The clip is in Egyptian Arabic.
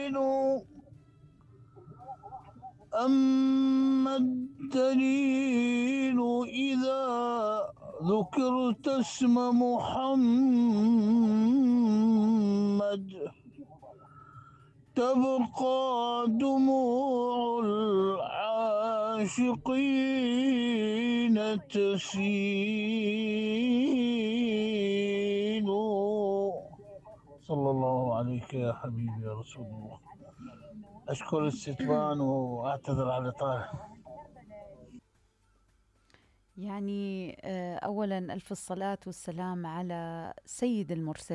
الدليل أما الدليل إذا ذكرت اسم محمد تبقى دموع العاشقين تسيل صلى الله عليك يا حبيبي يا رسول الله أشكر الاستثوان وأعتذر على الإطالة يعني آه، أولا ألف الصلاة والسلام على سيد المرسلين